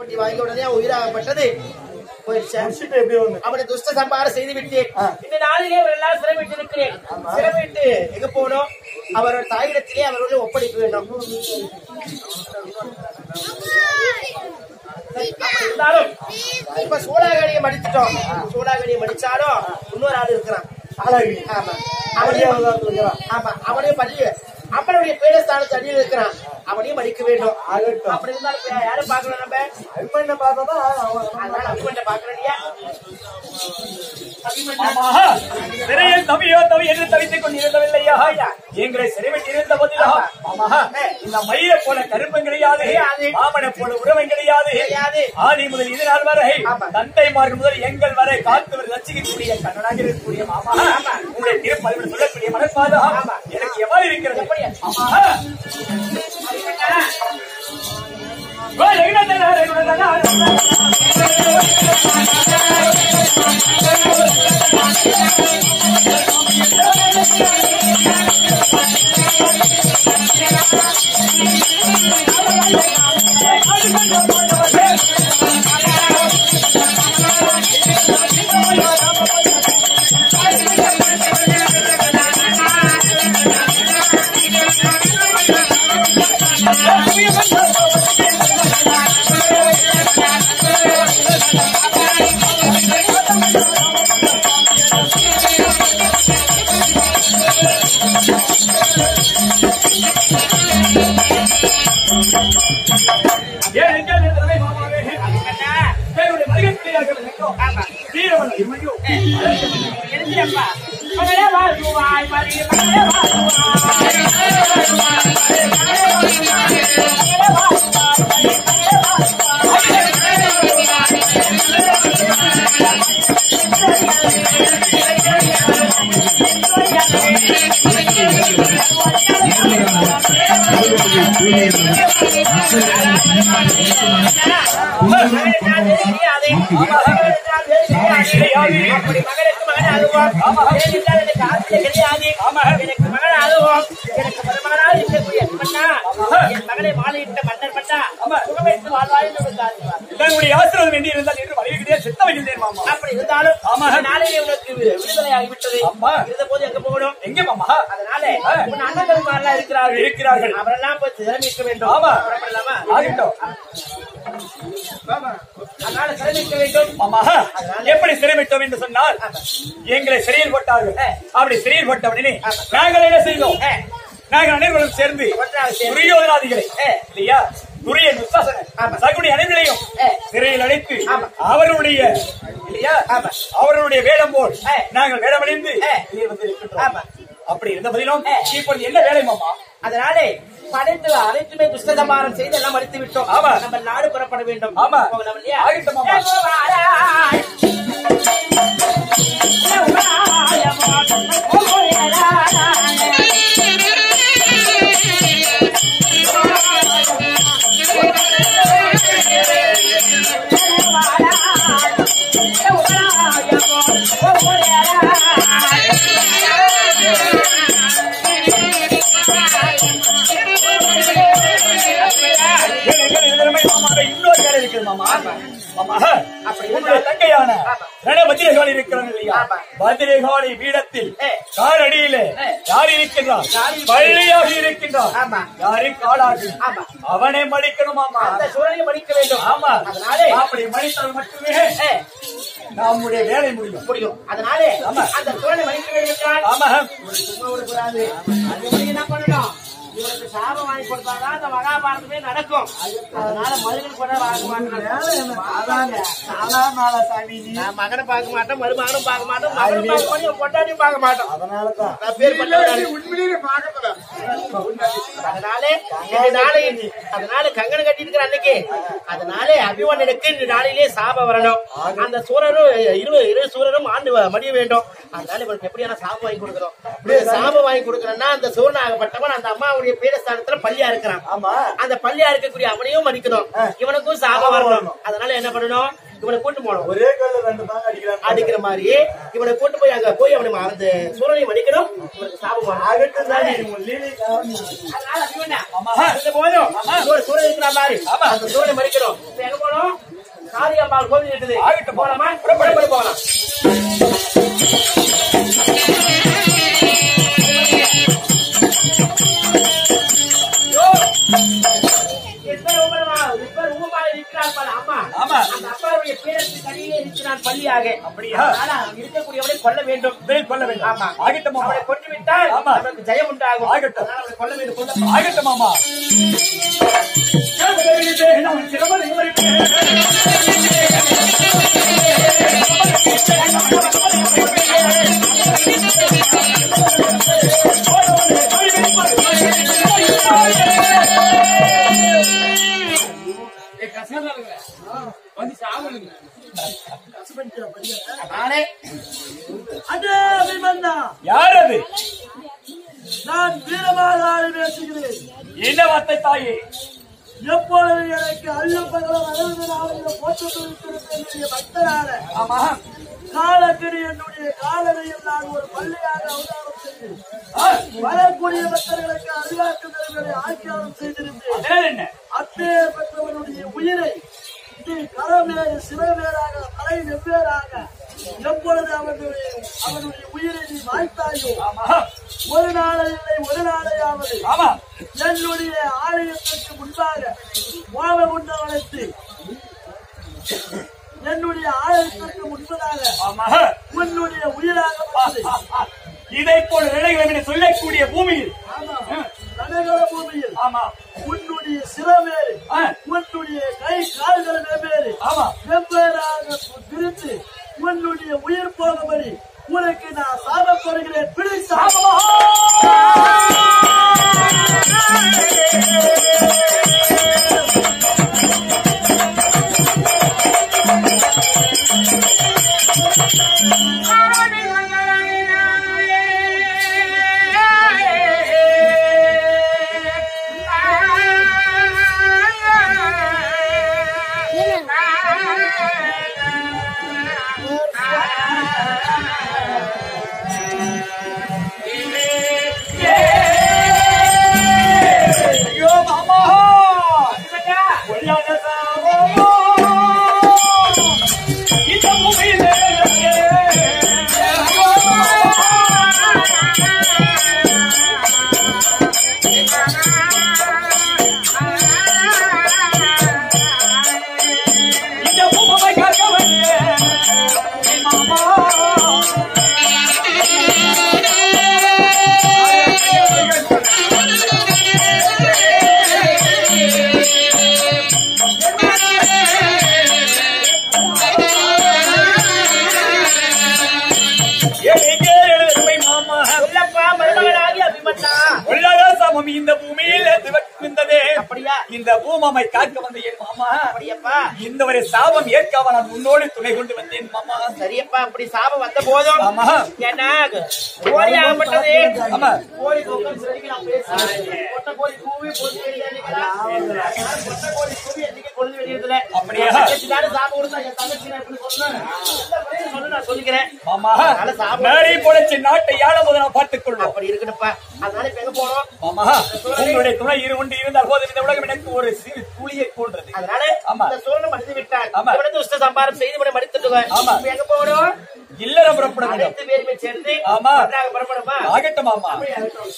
பெட்டி வாங்கி உடனே அவன் உயிராகப்பட்டது போயிடுச்சு முடிச்சிட்டு எப்படி ஒண்ணு அவனை துஷ்ட சம்பாரம் செய்து விட்டேன் ஆ. இந்த நாளிலே அவர் எல்லாம் சிறைவிட்டு இருக்கிறேன் சிறைவிட்டு எங்க போனோம் அவரோட தாயிடத்திலே அவரோட ஒப்படைக்க வேண்டும் சரி, அப்படி இருந்தாலும் இப்ப சூடாகடியை மடிச்சிட்டோம் சூடாகடியை மடிச்சாலும் இன்னொரு ஆள் இருக்கிறான் ஆளாகி ஆமா அவனே அவனையும் அவதான் இருக்கிறான் ஆமா அவனே பள்ளி அப்பனுடைய பீடஸ்தானத்து அடியில் இருக்கிறான் அவனையும் மடிக்க வேண்டும் ஆகட்டும். அப்படி இருந்தாலும் இப்ப யாரும் பார்க்கணும் நம்ம அம்மனை பார்த்தாதான் அவன் அதனால அபிமன்ட்ட பாக்குறடியா ஆமா. சிறையில் தவியோ தவி என்று தவித்துக் கொண்டிருந்தவில்லையா எங்களை சிறைவிட்டிருந்த போதிலும் ஆமா. இந்த மயிலை போல கருப்பம் கிடையாது கிடையாது. மாமனை போல உறவம் கிடையாது கிடையாது. ஆதி முதல் இது நாள் வரை ஆமா. தந்தைமார்கள் முதல் எங்கள் வரை காத்து ரசிக்கக்கூடிய கண்ணனாக இருக்கக்கூடிய மாமா உங்களுடைய திருப்பதிவில் சொல்லக்கூடிய மனப்பாதம் ஆமா. எனக்கு எவ்வாறு இருக்கிறது எப்படி? ஆமா. ஓ, எங்கடா எங்கடா ஏன் எங்கள் நிலைமை மாமாவே? பேருடைய மனிதத்தையாக வேண்டும். வீரவன் இம்மையோ. எழுந்திரப்பா மகளே வாழ்வாய் மகளே வாழ்வாய் மகனை நான் தெரியாது. மகனை நான் தெரியாது. அப்படி மகனுக்கு மகன் அழுவான். ஏனென்றால் எனக்கு ஆசை கிடையாது. எனக்கு மகன் அழுவான். எனக்கு மருமகனாக இருக்கக்கூடிய மன்னா, என் மகனை மாலையிட்ட மன்னர் மன்னா, சுகமெடுத்து வாழ்வாய் என்று ஒரு காரணம். தங்களுடைய ஆசீர்வாதம் வேண்டி இருந்தால் என்று வலியுறுத்தியே செத்த வைக்கின்றேன் மாமா அப்படி இருந்தாலும் ஆமா. இந்த நாளிலே உனக்கு விடுதலை ஆகிவிட்டது ஆமா. இருந்த போது எங்க போகணும் எங்க மாமா அதனால உன் அண்ணன்மாரெல்லாம் இருக்கிறார்கள் இருக்கிறார்கள். அவரெல்லாம் போய் சிரமிக்க வேண்டும் ஆமா. புறப்படலாமா? ஆகட்டும் அதனால சிரமிக்க வேண்டும் மாமா எப்படி சிறைவிட்டோம் என்று சொன்னால் எங்களை சிறையில் போட்டார்கள் அப்படி சிறையில் போட்ட உடனே நாங்கள் என்ன செய்தோம் நாங்கள் அனைவரும் சேர்ந்து ஒன்றாக சேர்ந்து. துரியோதனாதிகளை இல்லையா துரிய துசாசன ஆமா. சகுனி அனைவரையும் ஏ. சிறையில் அடைத்து ஆமா. அவருடைய இல்லையா ஆமா. அவருடைய வேடம் போல் ஏ. நாங்கள் வேடமடைந்து ஏ. வெளியே வந்து இருக்கின்றோம். ஆமா. அப்படி இருந்த போதிலும் ஏ. இப்பொழுது என்ன வேலை மாமா அதனாலே படைத்து அனைத்துமே துஷ்டதமாரம் செய்து எல்லாம் அடித்து விட்டோம் ஆமா. நம்ம நாடு புறப்பட வேண்டும் ஆமா. போகலாம் இல்லையா ஆகட்டும் மாமா. ஏ, கோபாலாய். ஏ, உமாயமா. ஓ, கோபாலாய். எங்கள் எதிர்மை மாமாவை இன்னொரு வேலை இருக்குது மாமா மாமா அப்படி உங்களுடைய இருந்தால் தங்கையான ஆமா. ரணபத்திரகாளி இருக்கிறார் இல்லையா ஆமா. பத்திரகாளி பீடத்தில் ஏ. காரடியிலே ஏ. யார் இருக்கின்றார் யார் இருக்கின்றார்? பள்ளியாக இருக்கின்றார் ஆமா. யாரு காலாகு ஆமா. அவனை மடிக்கணும் மாமா அந்த சூழலை மடிக்க வேண்டும் ஆமா அதனாலே அப்படி மடித்தால் மட்டுமே ஏ, நம்முடைய வேலை முடியும் முடியும் அதனாலே ஆமா. அந்த சூழலை மடிக்க வேண்டும் என்றால் ஆமா இவனுக்கு சும்மா விடக்கூடாது அது எப்படி என்ன பண்ணணும் இவனுக்கு சாபம் வாங்கி கொடுத்தாதான் அந்த மகாபாரதமே நடக்கும் அதனால மருகன் கூட வாங்க மாட்டாங்க நான் மகனை பார்க்க மாட்டேன் மருமகனும் பார்க்க மாட்டேன் மகனும் பார்க்க மாட்டேன் பொண்டாட்டியும் பார்க்க மாட்டோம் அதனாலதான் நான் பேர் பண்ண உண்மையிலேயே பார்க்கல அதனால இந்த நாளை அதனால கங்கணம் கட்டி இருக்கிற அன்னைக்கு அதனால அபிமன்னனுக்கு இந்த நாளிலே சாபம் வரணும் அந்த சூரனும் இரு இரு சூரனும் ஆண்டு வ- மடிய வேண்டும் அதனால இவனுக்கு எப்படியான சாபம் வாங்கி கொடுக்கணும் இப்படி சாபம் வாங்கி கொடுக்கணும்னா அந்த சூரனாகப்பட்டவன் அந்த அம்மாவுடைய பீடஸ்தானத்துல பள்ளியா இருக்கிறான் ஆமா அந்த பள்ளியா இருக்கக்கூடிய அவனையும் மடிக்கணும் இவனுக்கும் சாபம் வரணும் அதனால என்ன பண்ணணும் இவனை கூட்டு போகணும் ஒரே கல்ல ரெண்டு தாங்க அடிக்கிறாங்க அடிக்கிற மாதிரி இவனை கூட்டு போய் அங்க போய் அவனை அந்த சூரனை மடிக்கணும் இவனுக்கு சாபம் வரணும் ஆகட்டும் தானே உங்க லீலை அதனால அபிமன்யா, இந்த போதும் இன்னொரு சூழல் இருக்கிற மாதிரி அந்த சூழலை மறிக்கணும் இப்ப எங்க போனோம் அவர் கோவில் இருக்குது ஆகட்டும். போலாமா புறப்படு. புறப்படு போகலாம் எத்தனை உமரமா? இப்பர் உமமாக இருக்கிறார் பாரு, அம்மா. ஆமா. அந்த அப்பாவுடைய பீடத்துக்கு அடியிலே இருக்கிறான் பள்ளியாக. அப்படியா? அதனால அங்கு இருக்கக்கூடியவனை கொல்ல வேண்டும் முதலில் கொல்ல வேண்டும் ஆமா. ஆகட்டும் மாமா அவனை கொன்று விட்டால் ஆமா. நமக்கு ஜெயம் உண்டாகும் ஆகட்டும். அதனால அவனை கொல்ல வேண்டும் கொல்ல ஆகட்டும் மாமா நான் சிறமதை நானே அடே அபிமன்னா யார் அது நான் வீரமாக ஆடி பேசுகிறேன் என்ன வார்த்தை தாயே எப்பொழுது எனக்கு அல்லும் பகலும் அழுது நாளில் போட்டு வைத்திருக்கிற பக்தரான ஆமா காலக்கடி என்னுடைய காலடியில் நான் ஒரு பள்ளியாக அவதாரம் செய்து ஆ, வரக்கூடிய பக்தர்களுக்கு அறிவாக்கு தருவதை ஆக்கியாரம் செய்திருந்தேன் அதனால் என்ன அப்பேர் பெற்றவனுடைய உயிரை நீ களமேறு சிவவேறாக தலை வெவ்வேறாக எப்பொழுது அவனுடைய அவனுடைய உயிரை நீ வாய்த்தாயோ ஆமா ஒரு நாளை இல்லை ஒரு நாளையாவது ஆமா என்னுடைய ஆலயத்திற்கு முன்பாக வாழகுண்டவனத்து என்னுடைய ஆலயத்திற்கு முன்பதாக ஆமா உன்னுடைய உயிராக வந்து இதை போல நிலைகளை என சொல்லக்கூடிய பூமியில் கனகர பூமியில் ஆமா உன்னுடைய சிறவேறு ஆ, உன்னுடைய கை கால்கள் வெவ்வேறு ஆமா வெவ்வேறாக பிரித்து உன்னுடைய உயிர் போகும்படி உனக்கு நான் சாபம் தருகிறேன் பிடி சாபம் ஐயோ மாமா பொய்யான சாபமோ. இந்த பூமியிலே இந்த பூமியை காக்க வந்தே மாமா எங்கே எழுதுமை மாமா சொல்லப்பா மருமகனாகி அபிமன்னா உள்ளத சமம் இந்த பூமியில் திவக்கின்றதே அப்படியா இந்த பூமாமை காக்க வந்த என் மாமா அப்படியப்பா இந்த ஒரு சாபம் ஏற்காம நான் உன்னோடு துணை கொண்டு வந்தேன் மாமா சரியப்பா அப்படி சாபம் வந்த போதும் ஆமா ஏன்னா கோழி ஆகப்பட்டது ஆமா கோழி கூப்பிட்டு சரிக்கு நான் பேசுறேன் கொட்டை கோழி கூவி பொழுது வெளியாதுங்களா கொட்டை கோழி கூவி என்னைக்கு பொழுது வெளியதுல அப்படியா? சாபம் கொடுத்தா என் தங்கச்சி நான் எப்படி சொன்னேன் இல்ல, பதில் சொல்லு நான் சொல்லிக்கிறேன் மாமா அதனால சாபம் மேரி பொழைச்சு நாட்டை யாழ போது நான் பார்த்துக் கொள்வோம் அப்படி இருக்கணும்ப்பா அதனால இப்ப எங்க போறோம் மாமா உங்களுடைய துணை இரு உண்டு இருந்தால் போதும் இந்த உலகம் எனக்கு ஒரு சிறு துளியை போன்றது அதனால ஆமா. இந்த சூழலை மடித்து விட்டான் ஆமா. இவனை துஷ்ட சம்பாரம் செய்து விட மடித்துட்டுவேன் ஆமா. இப்ப எங்க போறோம் இல்லறம் புறப்பட வேண்டும் அனைத்து பேருமே சேர்ந்து ஆமா. ஒன்றாக புறப்படுமா ஆகட்டும் மாமா அப்படி ஆகட்டும்.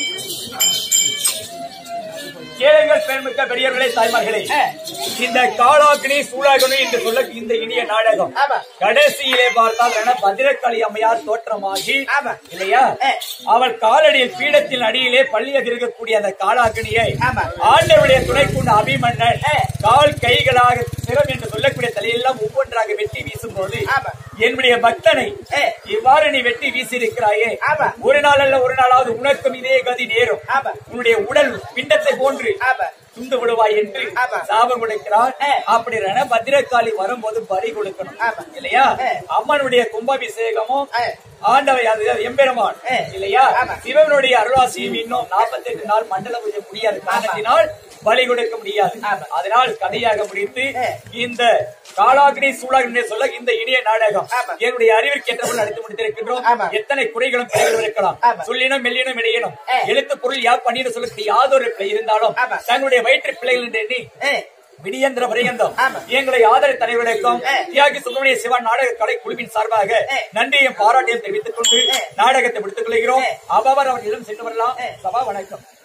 கேளுங்கள் பெருமிக்க பெரியவர்களே தாய்மார்களே இந்த காலாக்கினி சூழாகனி என்று சொல்ல இந்த இனிய நாடகம் ஆமா. கடைசியிலே பார்த்தால் என பத்திரக்காளி அம்மையார் தோற்றமாகி ஆமா. இல்லையா ஏ. அவள் காலடியில் பீடத்தின் அடியிலே பள்ளியாக இருக்கக்கூடிய அந்த காலாக்கினியை ஆமா. ஆண்டவருடைய துணை கொண்ட அபிமன்னன் ஏ. கால் கைகளாக சிரம் என்று சொல்லக்கூடிய தலையெல்லாம் ஒவ்வொன்றாக வெட்டி வீசும் போது ஆமா. என்னுடைய பக்தனை ஏ. இவ்வாறு நீ வெட்டி வீசியிருக்கிறாயே ஆமா. ஒரு நாள் அல்ல ஒரு நாளாவது உனக்கும் இதே கதி நேரும் ஆமா. உன்னுடைய உடல் பிண்டத்தை போன்று ஆமா. துண்டு விடுவாய் என்று ஆமா. சாபம் கொடுக்கிறார் ஏ. அப்படி ரண பத்திரக்காளி வரும்போது பலி கொடுக்கணும் ஆமா. இல்லையா ஏ. அம்மனுடைய கும்பாபிஷேகமும் ஏ. ஆண்டவை அது எம்பெருமான் ஏ. இல்லையா ஆமா. சிவனுடைய அருளாசியும் இன்னும் நாற்பத்தி எட்டு நாள் மண்டல பூஜை முடியாது காரணத்தினால் பலி கொடுக்க முடியாது ஆமா. அதனால் கதையாக முடித்து ஏ. இந்த காலாகினி சூழாகினி சொல்ல இந்த இனிய நாடகம் ஆமா. என்னுடைய அறிவிற்கு ஏற்றபடி நடத்தி முடித்திருக்கின்றோம் ஆமா. எத்தனை குறைகளும் பிழைகளும் இருக்கலாம் ஆமா. சொல்லினும் மெல்லினும் இடையினும் ஏ. எழுத்து பொருள் யார் பண்ணிட்டு சொல்ல யாதொரு பிழை இருந்தாலும் ஆமா. தங்களுடைய வயிற்று பிள்ளைகள் என்று எண்ணி ஏ, விடியந்திர பரியந்தம் ஆமா. எங்களை ஆதர தலைவருக்கும் ஆ. தியாகி சுப்பிரமணிய சிவா நாடக கலை குழுவின் சார்பாக ஆ. நன்றியும் பாராட்டியும் தெரிவித்துக் கொண்டு ஆ. நாடகத்தை முடித்துக் கொள்கிறோம் ஆ. அவவர் அவர் இடம் சென்று வரலாம் ஆ. சபா வணக்கம்